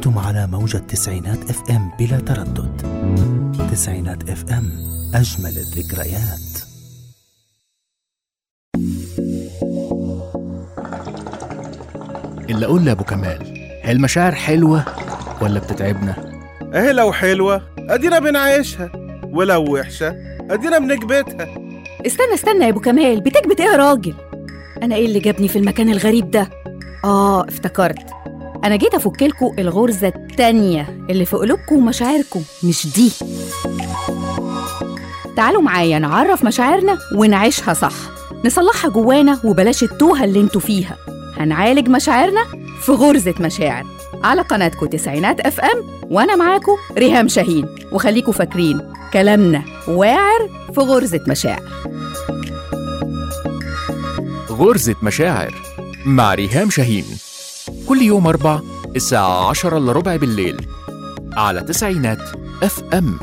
أنتم على موجة تسعينات اف ام بلا تردد تسعينات اف ام أجمل الذكريات اللي اقول لابو كمال هي المشاعر حلوه ولا بتتعبنا اهي لو حلوة ادينا بنعيشها ولو وحشة ادينا بنكبتها استنى استنى يا ابو كمال بتكبت ايه يا راجل انا ايه اللي جابني في المكان الغريب ده اه افتكرت انا جيت افكلكوا الغرزه التانيه اللي في قلوبكم ومشاعركم مش دي تعالوا معايا نعرف مشاعرنا ونعيشها صح نصلحها جوانا وبلاش التوهه اللي انتوا فيها هنعالج مشاعرنا في غرزه مشاعر على قناتكم تسعينات اف ام وانا معاكم ريهام شاهين وخليكوا فاكرين كلامنا واعر في غرزه مشاعر غرزة مشاعر مع ريهام شاهين كل يوم أربع الساعة عشرة إلا ربع بالليل على تسعينات اف ام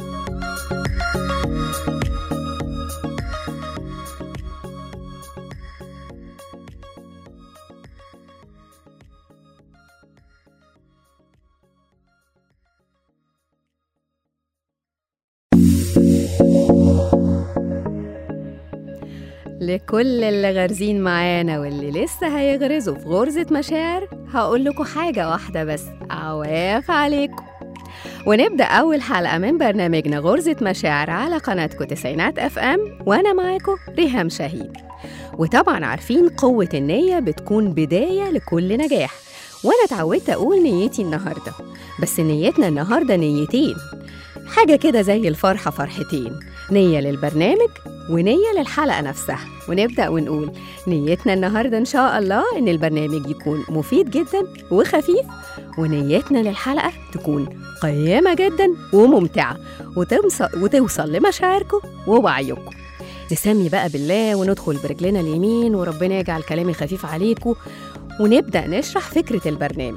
لكل اللي غارزين معانا واللي لسه هيغرزوا في غرزة مشاعر هقول لكم حاجة واحدة بس عواف عليكم ونبدأ أول حلقة من برنامجنا غرزة مشاعر على قناتكم تسعينات اف ام وأنا معاكم ريهام شاهين وطبعا عارفين قوة النية بتكون بداية لكل نجاح وأنا اتعودت أقول نيتي النهاردة بس نيتنا النهاردة نيتين حاجة كده زي الفرحة فرحتين نية للبرنامج ونية للحلقة نفسها ونبدأ ونقول نيتنا النهاردة إن شاء الله إن البرنامج يكون مفيد جدا وخفيف ونيتنا للحلقة تكون قيمة جدا وممتعة وتوصل, وتوصل لمشاعركم ووعيكم نسمي بقى بالله وندخل برجلنا اليمين وربنا يجعل كلامي خفيف عليكم ونبدأ نشرح فكرة البرنامج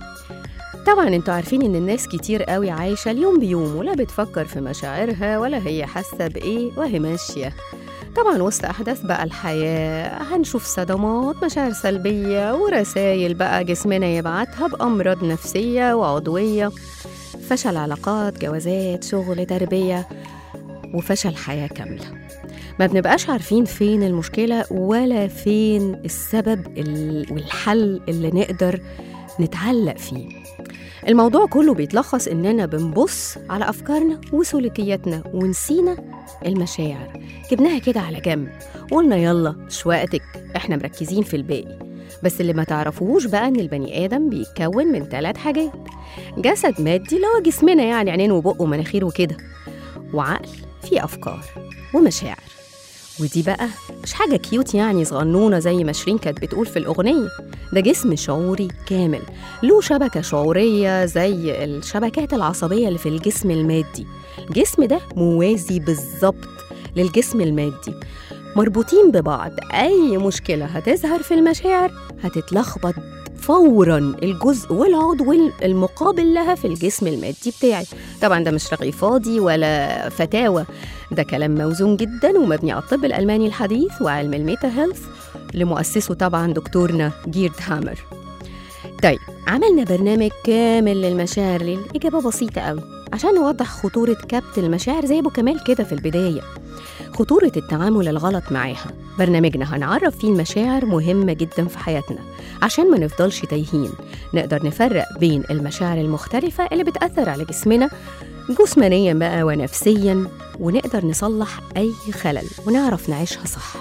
طبعا انتوا عارفين ان الناس كتير قوي عايشة اليوم بيوم ولا بتفكر في مشاعرها ولا هي حاسة بإيه وهي ماشية طبعا وسط أحداث بقى الحياة هنشوف صدمات مشاعر سلبية ورسائل بقى جسمنا يبعتها بأمراض نفسية وعضوية فشل علاقات جوازات شغل تربية وفشل حياة كاملة ما بنبقاش عارفين فين المشكلة ولا فين السبب ال- والحل اللي نقدر نتعلق فيه الموضوع كله بيتلخص إننا بنبص على أفكارنا وسلوكياتنا ونسينا المشاعر جبناها كده على جنب وقلنا يلا مش وقتك إحنا مركزين في الباقي بس اللي ما تعرفوش بقى إن البني آدم بيتكون من ثلاث حاجات جسد مادي اللي هو جسمنا يعني عينين وبق ومناخير وكده وعقل فيه أفكار ومشاعر ودي بقى مش حاجة كيوت يعني صغنونة زي ما شيرين كانت بتقول في الأغنية ده جسم شعوري كامل له شبكة شعورية زي الشبكات العصبية اللي في الجسم المادي الجسم ده موازي بالظبط للجسم المادي مربوطين ببعض أي مشكلة هتظهر في المشاعر هتتلخبط فورا الجزء والعضو المقابل لها في الجسم المادي بتاعي طبعا ده مش رغي فاضي ولا فتاوى ده كلام موزون جدا ومبني على الطب الألماني الحديث وعلم الميتا هيلث لمؤسسه طبعا دكتورنا جيرد هامر طيب عملنا برنامج كامل للمشاعر ليه؟ الإجابة بسيطة قوي عشان نوضح خطورة كبت المشاعر زي أبو كمال كده في البداية خطورة التعامل الغلط معاها برنامجنا هنعرف فيه المشاعر مهمة جدا في حياتنا عشان ما نفضلش تايهين نقدر نفرق بين المشاعر المختلفة اللي بتأثر على جسمنا جسمانيا بقى ونفسيا ونقدر نصلح أي خلل ونعرف نعيشها صح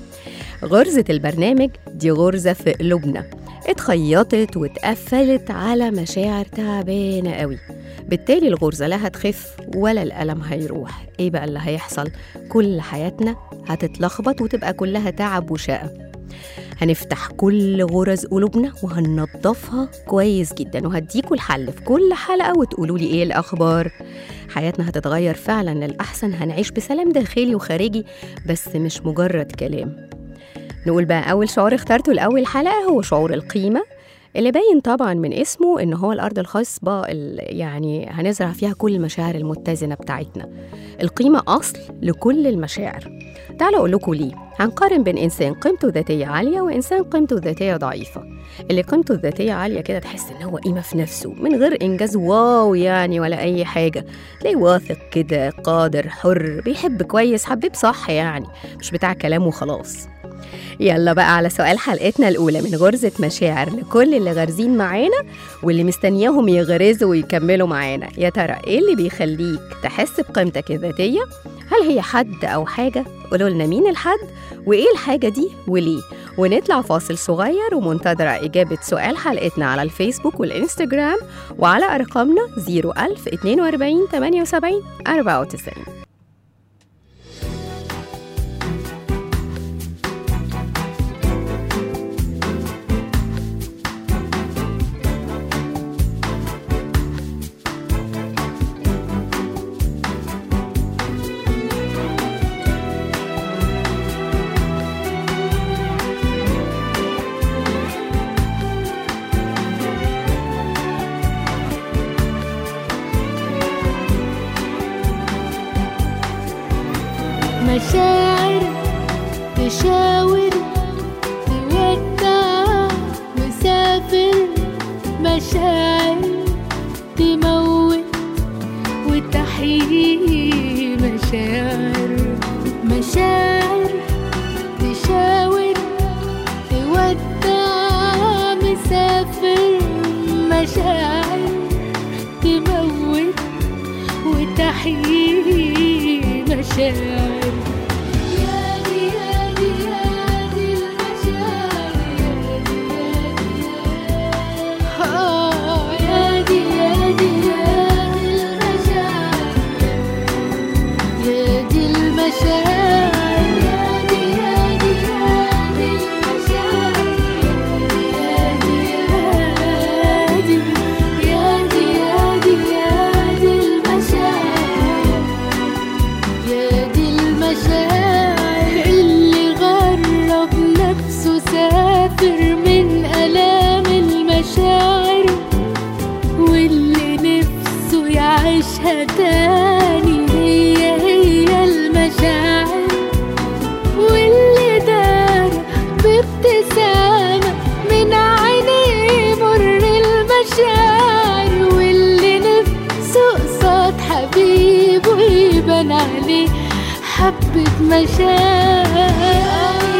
غرزة البرنامج دي غرزة في قلوبنا اتخيطت واتقفلت على مشاعر تعبانة قوي بالتالي الغرزة لا هتخف ولا الألم هيروح ايه بقى اللي هيحصل كل حياتنا هتتلخبط وتبقى كلها تعب وشقة هنفتح كل غرز قلوبنا وهننضفها كويس جدا وهديكوا الحل في كل حلقة وتقولوا لي ايه الأخبار حياتنا هتتغير فعلا للأحسن هنعيش بسلام داخلي وخارجي بس مش مجرد كلام نقول بقى أول شعور اخترته لأول حلقة هو شعور القيمة اللي باين طبعا من اسمه إن هو الأرض الخصبة اللي يعني هنزرع فيها كل المشاعر المتزنة بتاعتنا القيمة أصل لكل المشاعر تعالوا أقول لكم ليه هنقارن بين إنسان قيمته الذاتية عالية وإنسان قيمته الذاتية ضعيفة اللي قيمته الذاتية عالية كده تحس إن هو قيمة في نفسه من غير إنجاز واو يعني ولا أي حاجة تلاقيه واثق كده قادر حر بيحب كويس حبيب صح يعني مش بتاع كلام وخلاص يلا بقى على سؤال حلقتنا الأولى من غرزة مشاعر لكل اللي غارزين معانا واللي مستنياهم يغرزوا ويكملوا معانا يا ترى إيه اللي بيخليك تحس بقيمتك الذاتية؟ هل هي حد أو حاجة؟ قولوا لنا مين الحد وإيه الحاجة دي وليه؟ ونطلع فاصل صغير ومنتظرة إجابة سؤال حلقتنا على الفيسبوك والإنستجرام وعلى أرقامنا 01000 42 78 94 مشاعر تشاور تودع مسافر مشاعر تموت وتحيي مشاعر مشاعر تشاور تودع مسافر مشاعر تموت وتحيي مشاعر يا دي يا دي يا دي المشاعر يا دي يا دي يا دي المشاعر يا دي المشاعر يا دي يا دي يا دي المشاعر يا دي يا دي يا دي يا دي المشاعر يا دي المشاعر اللي غرب نفسه سافر من آلام المشاعر واللي نفسه يعيشها تاني هي هي المشاعر واللي دار بابتسامة من عينيه مر المشاعر واللي نفسه قصاد حبيبه يبان عليه حبة مشاعر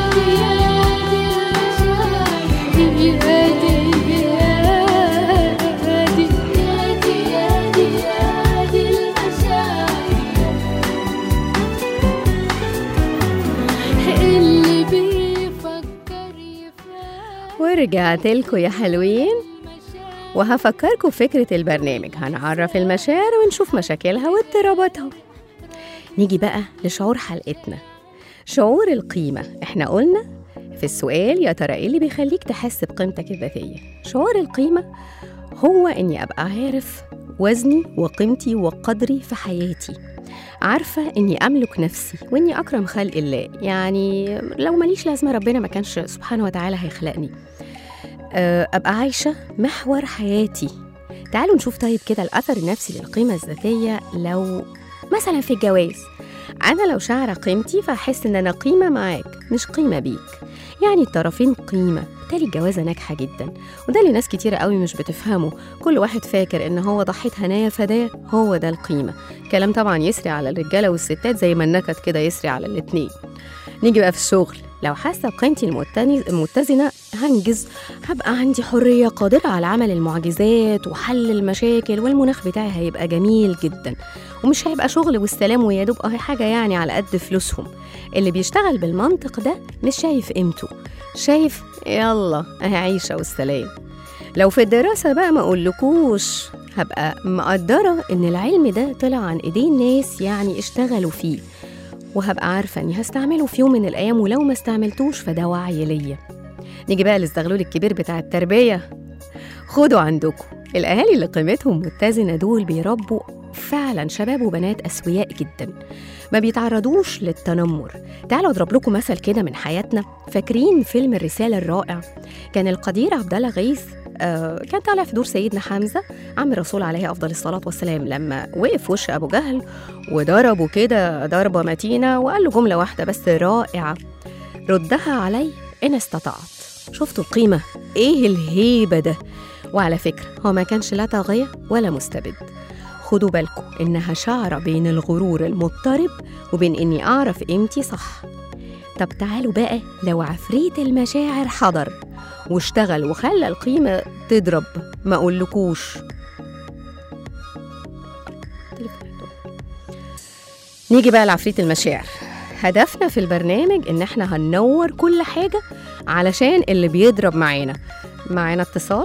اللي بيفكر يفهم ورجعت لكم يا حلوين وهفكركم فكرة البرنامج هنعرف المشاعر ونشوف مشاكلها واضطراباتها نيجي بقى لشعور حلقتنا شعور القيمة احنا قلنا في السؤال يا ترى ايه اللي بيخليك تحس بقيمتك الذاتية شعور القيمة هو اني ابقى عارف وزني وقيمتي وقدري في حياتي عارفة إني أملك نفسي وإني أكرم خلق الله يعني لو ماليش لازمة ربنا ما كانش سبحانه وتعالى هيخلقني أه، أبقى عايشة محور حياتي تعالوا نشوف طيب كده الأثر النفسي للقيمة الذاتية لو مثلا في الجواز أنا لو شاعرة قيمتي فأحس إن أنا قيمة معاك مش قيمة بيك يعني الطرفين قيمة بالتالي الجوازة ناجحة جدا وده اللي ناس كتيرة قوي مش بتفهمه كل واحد فاكر إن هو ضحية هنايا فداه هو ده القيمة كلام طبعا يسري على الرجالة والستات زي ما النكد كده يسري على الاتنين نيجي بقى في الشغل لو حاسة بقيمتي المتني- المتزنة هنجز هبقى عندي حرية قادرة على عمل المعجزات وحل المشاكل والمناخ بتاعي هيبقى جميل جدا ومش هيبقى شغل والسلام ويا دوب اهي حاجة يعني على قد فلوسهم اللي بيشتغل بالمنطق ده مش شايف قيمته شايف يلا اهي عيشة والسلام لو في الدراسة بقى ما اقولكوش هبقى مقدرة ان العلم ده طلع عن ايدين ناس يعني اشتغلوا فيه وهبقى عارفة اني هستعمله في يوم من الايام ولو ما استعملتوش فده وعي ليا نيجي بقى للزغلول الكبير بتاع التربية خدوا عندكم الأهالي اللي قيمتهم متزنة دول بيربوا فعلا شباب وبنات أسوياء جدا ما بيتعرضوش للتنمر تعالوا أضرب لكم مثل كده من حياتنا فاكرين فيلم الرسالة الرائع كان القدير عبد الله غيث آه كان طالع في دور سيدنا حمزة عم الرسول عليه أفضل الصلاة والسلام لما وقف في وش أبو جهل وضربه كده ضربة متينة وقال له جملة واحدة بس رائعة ردها علي إن استطعت شفتوا القيمة إيه الهيبة ده وعلى فكرة هو ما كانش لا طاغية ولا مستبد خدوا بالكم إنها شعرة بين الغرور المضطرب وبين إني أعرف قيمتي صح طب تعالوا بقى لو عفريت المشاعر حضر واشتغل وخلى القيمة تضرب ما أقولكوش نيجي بقى لعفريت المشاعر هدفنا في البرنامج إن إحنا هننور كل حاجة علشان اللي بيضرب معانا معانا اتصال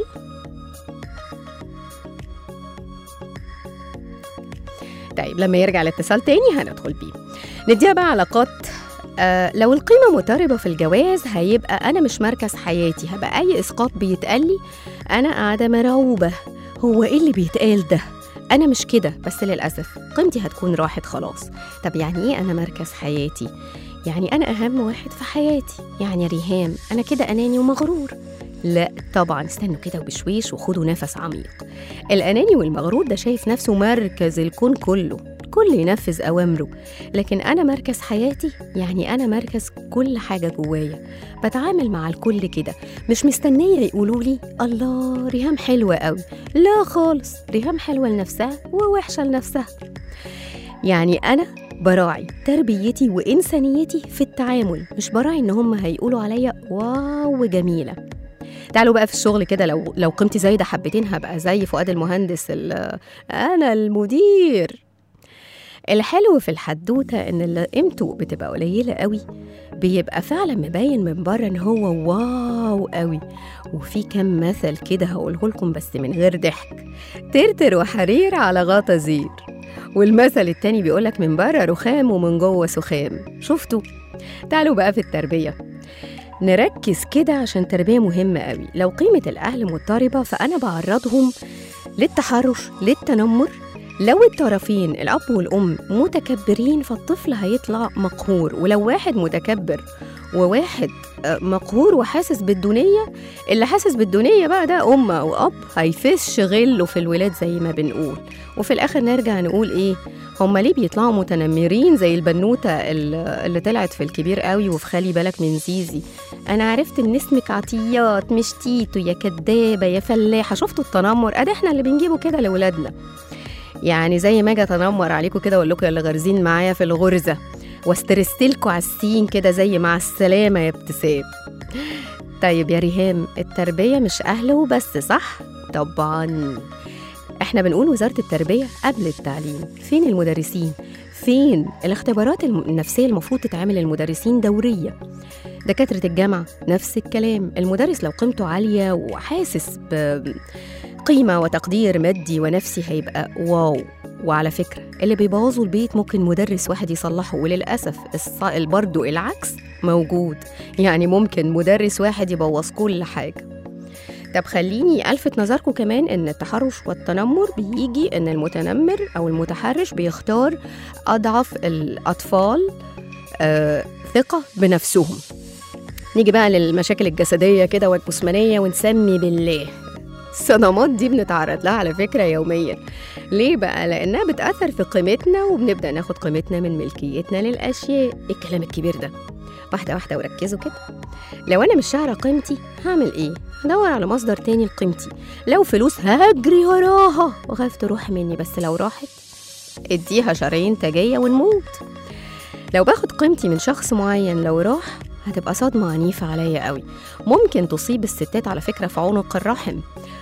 طيب لما يرجع الاتصال تاني هندخل بيه نديها بقى علاقات آه لو القيمة مضطربة في الجواز هيبقى أنا مش مركز حياتي هبقى أي إسقاط بيتقال لي أنا قاعدة مرعوبة هو إيه اللي بيتقال ده؟ أنا مش كده بس للأسف قيمتي هتكون راحت خلاص طب يعني إيه أنا مركز حياتي؟ يعني أنا أهم واحد في حياتي يعني يا ريهام أنا كده أناني ومغرور لا طبعا استنوا كده وبشويش وخدوا نفس عميق الأناني والمغرور ده شايف نفسه مركز الكون كله كل ينفذ أوامره لكن أنا مركز حياتي يعني أنا مركز كل حاجة جوايا بتعامل مع الكل كده مش مستنية يقولوا لي الله ريهام حلوة قوي لا خالص ريهام حلوة لنفسها ووحشة لنفسها يعني أنا براعي تربيتي وإنسانيتي في التعامل مش براعي إن هم هيقولوا عليا واو جميلة تعالوا بقى في الشغل كده لو لو قيمتي زايده حبتين هبقى زي فؤاد المهندس ال- انا المدير الحلو في الحدوته ان اللي قيمته بتبقى قليله قوي بيبقى فعلا مبين من بره ان هو واو قوي وفي كم مثل كده هقوله لكم بس من غير ضحك ترتر وحرير على غطا زير والمثل التاني بيقولك من بره رخام ومن جوه سخام شفتوا تعالوا بقى في التربيه نركز كده عشان تربية مهمة قوي لو قيمة الأهل مضطربة فأنا بعرضهم للتحرش للتنمر لو الطرفين الأب والأم متكبرين فالطفل هيطلع مقهور ولو واحد متكبر وواحد آه، مقهور وحاسس بالدونية اللي حاسس بالدونية بقى ده أم أو أب هيفش غله في الولاد زي ما بنقول وفي الآخر نرجع نقول إيه هما ليه بيطلعوا متنمرين زي البنوتة اللي اللي طلعت في الكبير قوي وفي خلي بالك من زيزي انا عرفت ان اسمك عطيات مش تيتو يا كدابه يا فلاحه شفتوا التنمر ادي احنا اللي بنجيبه كده لاولادنا يعني زي ما اجي اتنمر عليكم كده واقول لكم يا اللي غارزين معايا في الغرزه واسترستلكوا على السين كده زي مع السلامه يا ابتسام طيب يا ريهام التربيه مش اهل وبس صح طبعا احنا بنقول وزاره التربيه قبل التعليم فين المدرسين فين الاختبارات الم- النفسيه المفروض تتعمل للمدرسين دوريه دكاترة الجامعة نفس الكلام المدرس لو قيمته عالية وحاسس بقيمة وتقدير مادي ونفسي هيبقى واو وعلى فكرة اللي بيبوظوا البيت ممكن مدرس واحد يصلحه وللأسف الص- برضو العكس موجود يعني ممكن مدرس واحد يبوظ كل حاجة طب خليني ألفت نظركم كمان إن التحرش والتنمر بيجي إن المتنمر أو المتحرش بيختار أضعف الأطفال آه ثقة بنفسهم نيجي بقى للمشاكل الجسدية كده والجسمانية ونسمي بالله الصدمات دي بنتعرض لها على فكرة يوميا ليه بقى؟ لأنها بتأثر في قيمتنا وبنبدأ ناخد قيمتنا من ملكيتنا للأشياء إيه الكلام الكبير ده واحدة واحدة وركزوا كده لو أنا مش شاعرة قيمتي هعمل إيه؟ هدور على مصدر تاني لقيمتي لو فلوس هجري وراها وخاف تروح مني بس لو راحت اديها شرايين تاجية ونموت لو باخد قيمتي من شخص معين لو راح هتبقى صدمة عنيفة عليا قوي ممكن تصيب الستات على فكرة في عنق الرحم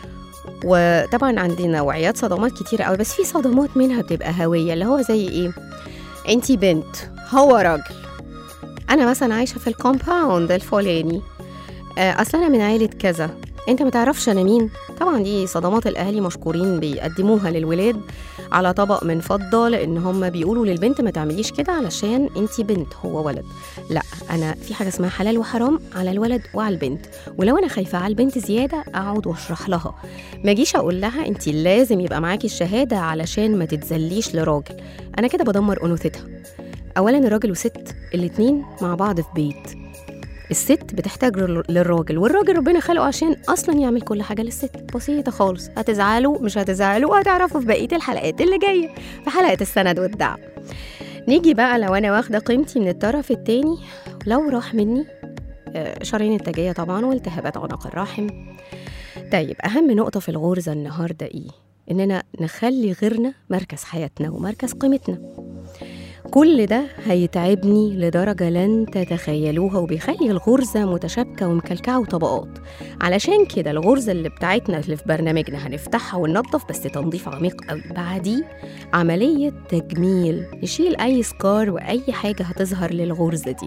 وطبعا عندنا نوعيات صدمات كتير قوي بس في صدمات منها بتبقى هوية اللي هو زي ايه انتي بنت هو راجل انا مثلا عايشة في الكومباوند الفلاني آه، اصل انا من عيلة كذا انت ما تعرفش انا مين طبعا دي صدمات الاهالي مشكورين بيقدموها للولاد على طبق من فضه لان هم بيقولوا للبنت ما تعمليش كده علشان انت بنت هو ولد لا انا في حاجه اسمها حلال وحرام على الولد وعلى البنت ولو انا خايفه على البنت زياده اقعد واشرح لها ما اجيش اقول لها انت لازم يبقى معاكي الشهاده علشان ما تتذليش لراجل انا كده بدمر انوثتها اولا الراجل وست الاتنين مع بعض في بيت الست بتحتاج لل- للراجل والراجل ربنا خلقه عشان اصلا يعمل كل حاجه للست بسيطه خالص هتزعلوا مش هتزعلوا هتعرفوا في بقيه الحلقات اللي جايه في حلقه السند والدعم نيجي بقى لو انا واخده قيمتي من الطرف التاني لو راح مني آه، شرايين التاجيه طبعا والتهابات عنق الرحم طيب اهم نقطه في الغرزه النهارده ايه اننا نخلي غيرنا مركز حياتنا ومركز قيمتنا كل ده هيتعبني لدرجة لن تتخيلوها وبيخلي الغرزة متشابكة ومكلكعة وطبقات علشان كده الغرزة اللي بتاعتنا اللي في برنامجنا هنفتحها وننظف بس تنظيف عميق قوي بعديه عملية تجميل نشيل أي سكار وأي حاجة هتظهر للغرزة دي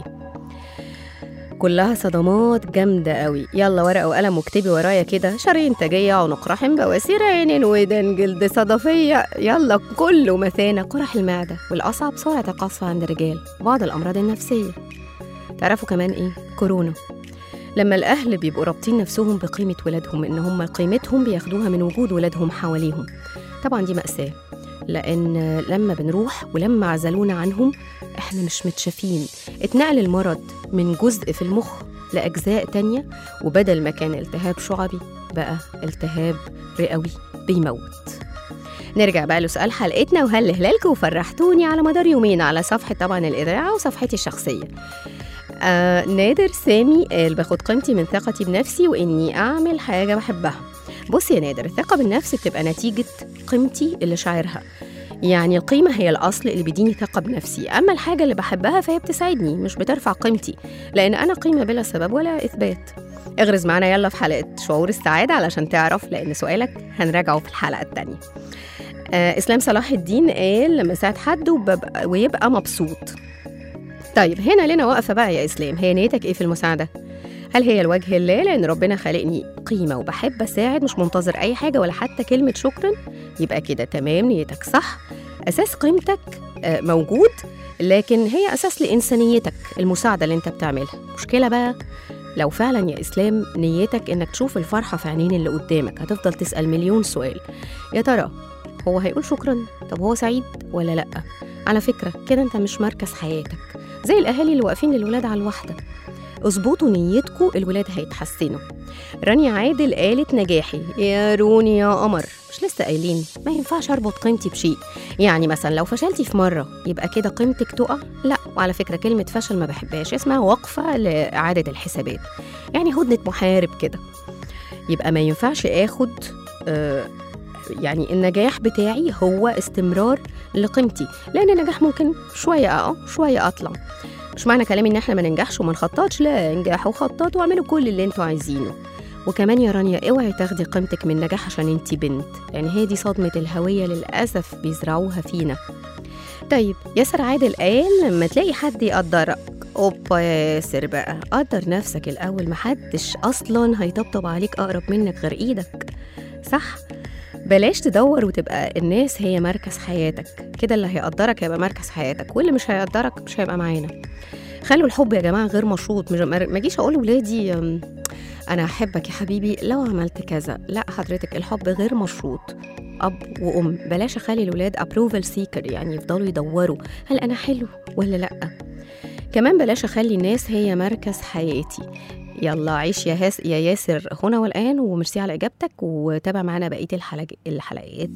كلها صدمات جامدة قوي يلا ورقة وقلم واكتبي ورايا كده شرايين تاجية عنق رحم بواسير عين ودن جلد صدفية يلا كله مثانة قرح المعدة والأصعب سرعة القصف عند الرجال بعض الأمراض النفسية تعرفوا كمان إيه؟ كورونا لما الأهل بيبقوا رابطين نفسهم بقيمة ولادهم إن هم قيمتهم بياخدوها من وجود ولادهم حواليهم طبعا دي مأساة لأن لما بنروح ولما عزلونا عنهم إحنا مش متشافين اتنقل المرض من جزء في المخ لأجزاء تانية وبدل ما كان التهاب شعبي بقى التهاب رئوي بيموت نرجع بقى لسؤال حلقتنا وهل هلالكم وفرحتوني على مدار يومين على صفحة طبعا الإذاعة وصفحتي الشخصية آه نادر سامي قال باخد قيمتي من ثقتي بنفسي وإني أعمل حاجة بحبها بص يا نادر الثقة بالنفس بتبقى نتيجة قيمتي اللي شاعرها يعني القيمة هي الأصل اللي بيديني ثقة بنفسي أما الحاجة اللي بحبها فهي بتساعدني مش بترفع قيمتي لأن أنا قيمة بلا سبب ولا إثبات اغرز معانا يلا في حلقة شعور السعادة علشان تعرف لأن سؤالك هنراجعه في الحلقة التانية آه إسلام صلاح الدين قال لما ساعد حد وببقى ويبقى مبسوط طيب هنا لنا واقفة بقى يا إسلام هي نيتك إيه في المساعدة؟ هل هي لوجه الله لأن ربنا خلقني قيمة وبحب أساعد مش منتظر أي حاجة ولا حتى كلمة شكرا يبقى كده تمام نيتك صح أساس قيمتك آه، موجود لكن هي أساس لإنسانيتك المساعدة اللي أنت بتعملها مشكلة بقى لو فعلا يا إسلام نيتك إنك تشوف الفرحة في عينين اللي قدامك هتفضل تسأل مليون سؤال يا ترى هو هيقول شكرا طب هو سعيد ولا لأ على فكرة كده أنت مش مركز حياتك زي الأهالي اللي واقفين للولاد على الواحدة اظبطوا نيتكم الولاد هيتحسنوا رانيا عادل قالت نجاحي يا روني يا قمر مش لسه قايلين ما ينفعش اربط قيمتي بشيء يعني مثلا لو فشلتي في مره يبقى كده قيمتك تقع لا وعلى فكره كلمه فشل ما بحبهاش اسمها وقفه لاعاده الحسابات يعني هدنه محارب كده يبقى ما ينفعش اخد آه يعني النجاح بتاعي هو استمرار لقيمتي لان النجاح ممكن شويه اقع شويه اطلع مش معنى كلامي ان احنا ما ننجحش وما نخططش لا انجحوا وخططوا واعملوا كل اللي انتوا عايزينه وكمان يا رانيا اوعي تاخدي قيمتك من نجاح عشان انتي بنت لان هي دي صدمه الهويه للاسف بيزرعوها فينا طيب ياسر عادل قال لما تلاقي حد يقدرك اوبا يا ياسر بقى قدر نفسك الاول محدش اصلا هيطبطب عليك اقرب منك غير ايدك صح بلاش تدور وتبقى الناس هي مركز حياتك كده اللي هيقدرك هيبقى مركز حياتك واللي مش هيقدرك مش هيبقى معانا خلوا الحب يا جماعه غير مشروط مش- ما ما اجيش اقول لولادي أم، انا احبك يا حبيبي لو عملت كذا لا حضرتك الحب غير مشروط اب وام بلاش اخلي الولاد ابروفال سيكر يعني يفضلوا يدوروا هل انا حلو ولا لا كمان بلاش اخلي الناس هي مركز حياتي يلا عيش يا هاس يا ياسر هنا والان وميرسي على اجابتك وتابع معانا بقيه الحلق... الحلقات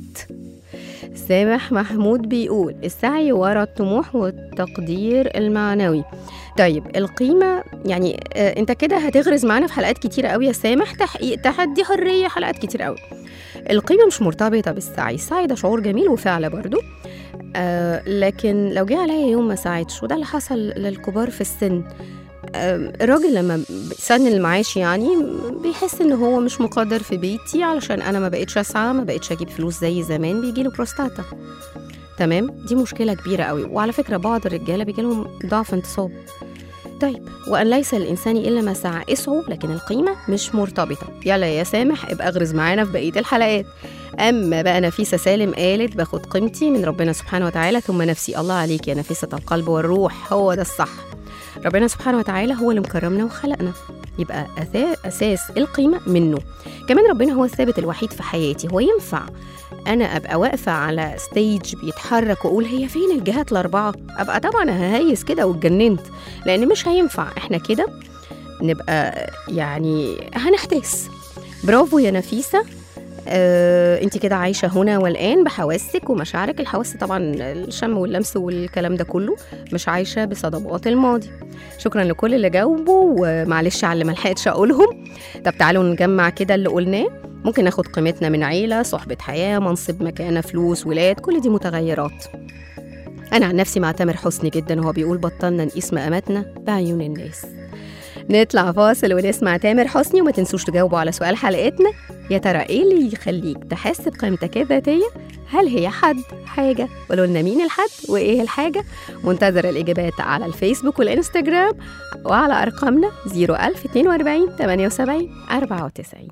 سامح محمود بيقول السعي ورا الطموح والتقدير المعنوي طيب القيمه يعني آه انت كده هتغرز معانا في حلقات كتيره قوي يا سامح تحقيق تحدي حريه حلقات كتير قوي القيمه مش مرتبطه بالسعي السعي ده شعور جميل وفعل برضو آه لكن لو جه عليا يوم ما ساعدش وده اللي حصل للكبار في السن آه الراجل لما سن المعاش يعني بيحس ان هو مش مقدر في بيتي علشان انا ما بقتش اسعى ما بقتش اجيب فلوس زي زمان بيجي له بروستاتا تمام دي مشكله كبيره قوي وعلى فكره بعض الرجاله بيجي لهم ضعف انتصاب طيب وأن ليس للإنسان إلا ما سعى اسعوا لكن القيمة مش مرتبطة يلا يا سامح ابقى اغرز معانا في بقية الحلقات أما بقى نفيسة سالم قالت باخد قيمتي من ربنا سبحانه وتعالى ثم نفسي الله عليك يا نفيسة القلب والروح هو ده الصح ربنا سبحانه وتعالى هو اللي مكرمنا وخلقنا يبقى أثا- أساس القيمة منه كمان ربنا هو الثابت الوحيد في حياتي هو ينفع أنا أبقى واقفة على ستيج بيتحرك وأقول هي فين الجهات الأربعة أبقى طبعا ههيس كده واتجننت لأن مش هينفع إحنا كده نبقى يعني هنحتاس برافو يا نفيسة آه، انت كده عايشه هنا والان بحواسك ومشاعرك الحواس طبعا الشم واللمس والكلام ده كله مش عايشه بصدمات الماضي شكرا لكل اللي جاوبوا ومعلش على اللي ملحقتش اقولهم طب تعالوا نجمع كده اللي قلناه ممكن ناخد قيمتنا من عيله صحبه حياه منصب مكانه فلوس ولاد كل دي متغيرات انا عن نفسي مع تامر حسني جدا وهو بيقول بطلنا نقيس مقاماتنا بعيون الناس نطلع فاصل ونسمع تامر حسني وما تنسوش تجاوبوا على سؤال حلقتنا يا ترى ايه اللي يخليك تحس بقيمتك الذاتيه هل هي حد حاجه قولوا لنا مين الحد وايه الحاجه منتظره الاجابات على الفيسبوك والانستجرام وعلى ارقامنا 01042 78 94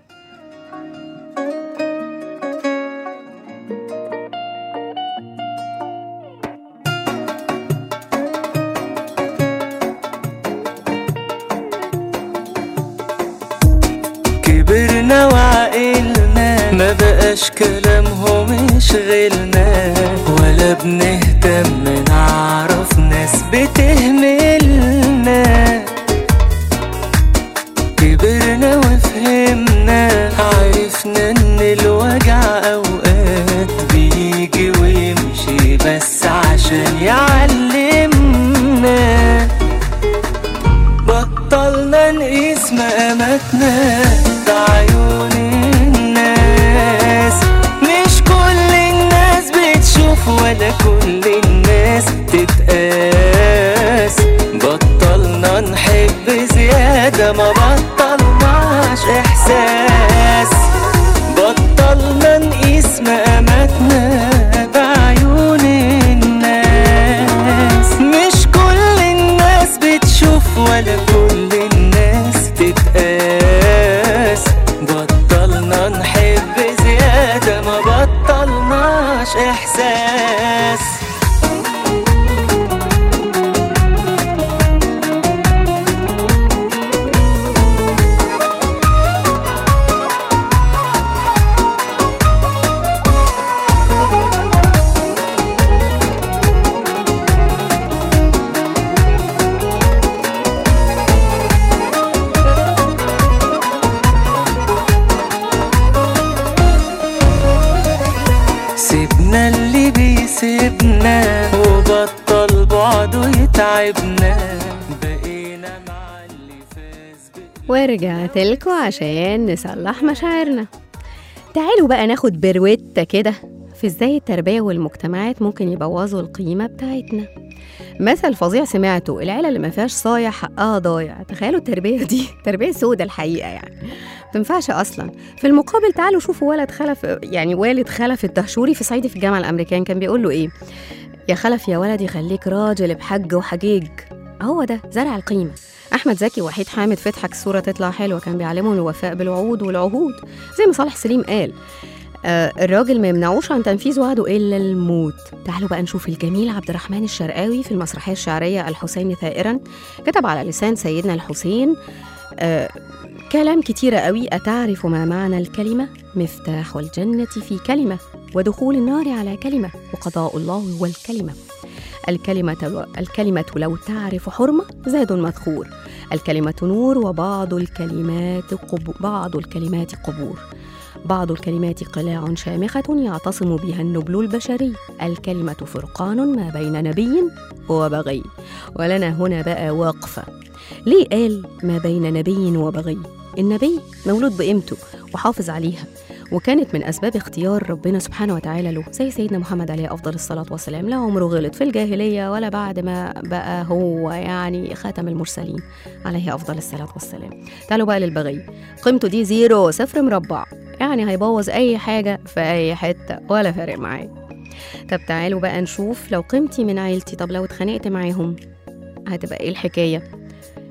كبرنا وعقلنا ما بقاش كلامهم يشغلنا ولا بنهتم نعرف ناس بتهملنا كبرنا وفهمنا عرفنا ان الوجع اوقات بيجي ويمشي بس عشان يعلمنا بطلنا نقيس مقاماتنا بعيون الناس مش كل الناس بتشوف ولا كل الناس تتقاس بطلنا نحب زيادة ما بطلناش إحساس بطلنا نقيس مقاماتنا بعيون الناس مش كل الناس بتشوف ولا كل الناس تتقاس بطلنا نحب زيادة ما بطلناش إحساس سيبنا اللي بيسيبنا وبطل بعده يتعبنا بقينا مع اللي فاز بقى ورجعت لكم عشان نصلح مشاعرنا تعالوا بقى ناخد بروتة كده في ازاي التربية والمجتمعات ممكن يبوظوا القيمة بتاعتنا مثل فظيع سمعته العيلة اللي ما فيهاش صايع حقها ضايع تخيلوا التربية دي تربية سودة الحقيقة يعني ما تنفعش أصلا في المقابل تعالوا شوفوا ولد خلف يعني والد خلف الدهشوري في صعيدي في الجامعة الأمريكان كان بيقول له إيه يا خلف يا ولدي خليك راجل بحج وحجيج هو ده زرع القيمة أحمد زكي وحيد حامد فتحك الصورة تطلع حلوة كان بيعلمهم الوفاء بالوعود والعهود زي ما صالح سليم قال آه الراجل ما يمنعوش عن تنفيذ وعده إلا الموت تعالوا بقى نشوف الجميل عبد الرحمن الشرقاوي في المسرحية الشعرية الحسين ثائرا كتب على لسان سيدنا الحسين آه كلام كتيرة قوي أتعرف ما معنى الكلمة مفتاح الجنة في كلمة ودخول النار على كلمة وقضاء الله هو الكلمة الكلمة الكلمة لو تعرف حرمة زاد مذخور الكلمة نور وبعض الكلمات قب بعض الكلمات قبور بعض الكلمات قلاع شامخة يعتصم بها النبل البشري الكلمة فرقان ما بين نبي وبغي ولنا هنا بقى وقفة ليه قال ما بين نبي وبغي النبي مولود بقيمته وحافظ عليها وكانت من أسباب اختيار ربنا سبحانه وتعالى له زي سيدنا محمد عليه أفضل الصلاة والسلام لا عمره غلط في الجاهلية ولا بعد ما بقى هو يعني خاتم المرسلين عليه أفضل الصلاة والسلام تعالوا بقى للبغي قيمته دي زيرو صفر مربع يعني هيبوظ أي حاجة في أي حتة ولا فارق معاه طب تعالوا بقى نشوف لو قيمتي من عيلتي طب لو اتخانقت معاهم هتبقى ايه الحكايه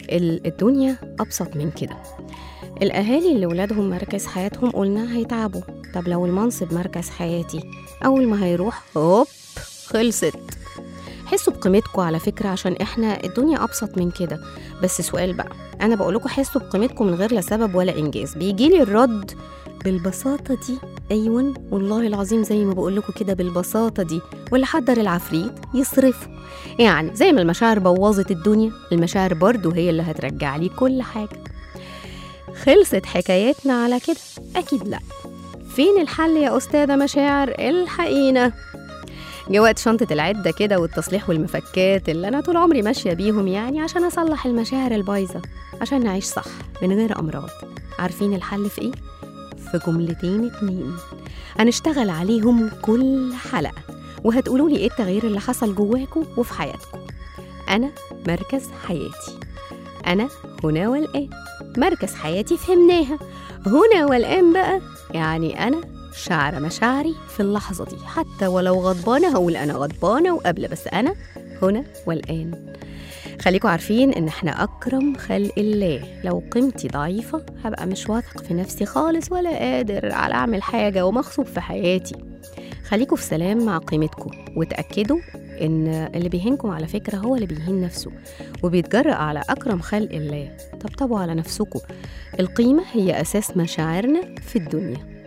ال- الدنيا أبسط من كده الأهالي اللي ولادهم مركز حياتهم قلنا هيتعبوا طب لو المنصب مركز حياتي أول ما هيروح هوب خلصت حسوا بقيمتكم على فكرة عشان إحنا الدنيا أبسط من كده بس سؤال بقى أنا بقولكوا حسوا بقيمتكم من غير لا سبب ولا إنجاز بيجيلي الرد بالبساطة دي أيون والله العظيم زي ما بقولكوا كده بالبساطة دي واللي حضر العفريت يصرفه يعني زي ما المشاعر بوظت الدنيا المشاعر برضو هي اللي هترجع لي كل حاجة خلصت حكايتنا على كده أكيد لأ فين الحل يا أستاذة مشاعر الحقينا جه وقت شنطة العدة كده والتصليح والمفكات اللي أنا طول عمري ماشية بيهم يعني عشان أصلح المشاعر البايظة عشان نعيش صح من غير أمراض عارفين الحل في إيه؟ في جملتين اتنين هنشتغل عليهم كل حلقة وهتقولوا لي إيه التغيير اللي حصل جواكم وفي حياتكم أنا مركز حياتي أنا هنا والآن مركز حياتي فهمناها هنا والآن بقى يعني أنا شعر مشاعري في اللحظة دي حتى ولو غضبانة هقول أنا غضبانة وقابلة بس أنا هنا والآن خليكم عارفين إن إحنا أكرم خلق الله لو قيمتي ضعيفة هبقى مش واثق في نفسي خالص ولا قادر على أعمل حاجة ومغصوب في حياتي خليكم في سلام مع قيمتكم وتأكدوا إن اللي بيهينكم على فكرة هو اللي بيهين نفسه وبيتجرأ على أكرم خلق الله طبطبوا على نفسكم القيمة هي أساس مشاعرنا في الدنيا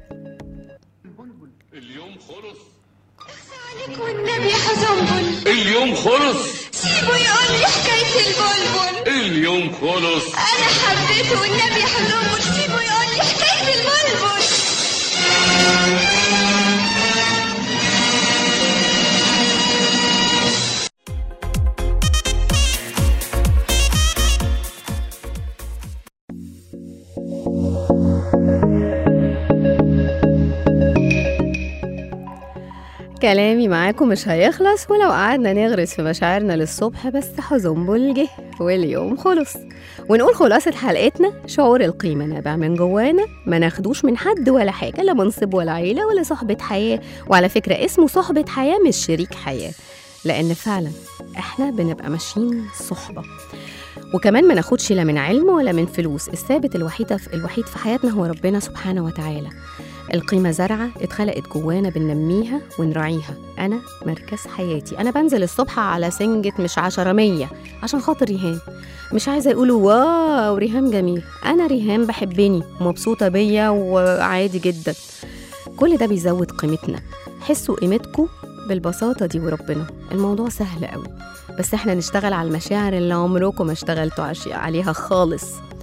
والنبي حزنبل اليوم خلص سيبه يقول لي حكاية البلبل اليوم خلص أنا حبيته والنبي حزنبل سيبه يقول لي حكاية البلبل كلامي معاكم مش هيخلص ولو قعدنا نغرس في مشاعرنا للصبح بس حزنبل جه واليوم خلص ونقول خلاصة حلقتنا شعور القيمة نابع من جوانا ما ناخدوش من حد ولا حاجة لا منصب ولا عيلة ولا صحبة حياة وعلى فكرة اسمه صحبة حياة مش شريك حياة لأن فعلا احنا بنبقى ماشيين صحبة وكمان ما ناخدش لا من علم ولا من فلوس الثابت الوحيد في الوحيد في حياتنا هو ربنا سبحانه وتعالى القيمة زرعة اتخلقت جوانا بننميها ونراعيها أنا مركز حياتي أنا بنزل الصبح على سنجة مش عشرة مية عشان خاطر ريهام مش عايزة يقولوا واو ريهام جميل أنا ريهام بحبني ومبسوطة بيا وعادي جدا كل ده بيزود قيمتنا حسوا قيمتكم بالبساطة دي وربنا الموضوع سهل قوي بس احنا نشتغل على المشاعر اللي عمركم ما اشتغلتوا عش- عليها خالص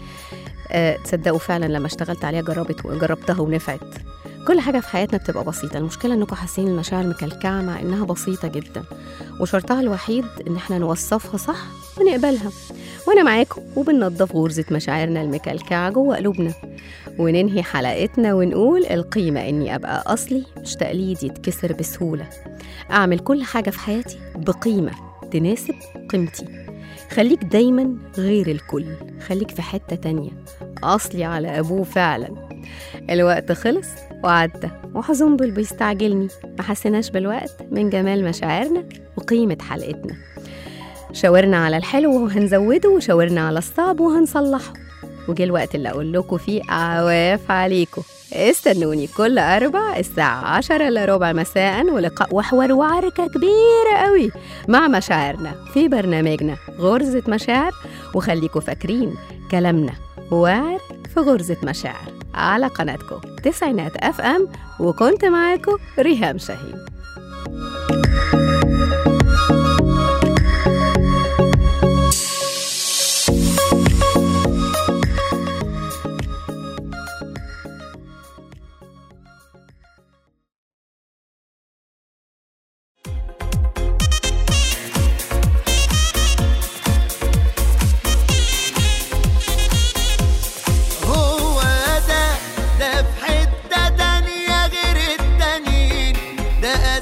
أه تصدقوا فعلا لما اشتغلت عليها جربت جربتها ونفعت كل حاجة في حياتنا بتبقى بسيطة المشكلة انكم حاسين المشاعر مكلكعة مع انها بسيطة جدا وشرطها الوحيد ان احنا نوصفها صح ونقبلها وانا معاكم وبننضف غرزة مشاعرنا المكلكعة جوه قلوبنا وننهي حلقتنا ونقول القيمة اني ابقى اصلي مش تقليد يتكسر بسهولة اعمل كل حاجة في حياتي بقيمة تناسب قيمتي خليك دايما غير الكل خليك في حتة تانية أصلي على أبوه فعلا الوقت خلص وعدى وحزنبل بيستعجلني ما حسيناش بالوقت من جمال مشاعرنا وقيمة حلقتنا شاورنا على الحلو وهنزوده وشاورنا على الصعب وهنصلحه وجه الوقت اللي أقول لكم فيه عواف عليكم استنوني كل أربع الساعة عشرة إلا ربع مساء ولقاء وحوار وعركة كبيرة قوي مع مشاعرنا في برنامجنا غرزة مشاعر وخليكم فاكرين كلامنا واعر في غرزة مشاعر على قناتكم تسعينات اف ام وكنت معاكم ريهام شاهين هو ده ده في حتة تانية غير التانيين ده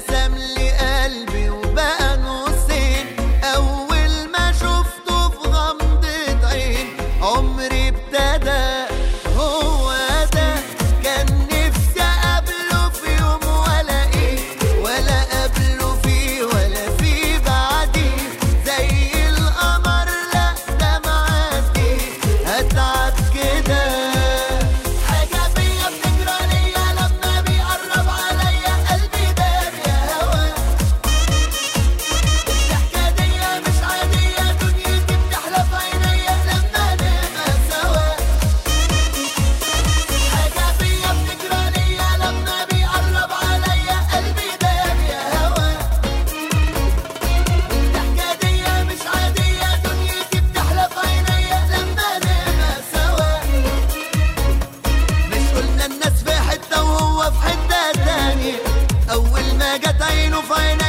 هي جت عينه في عيني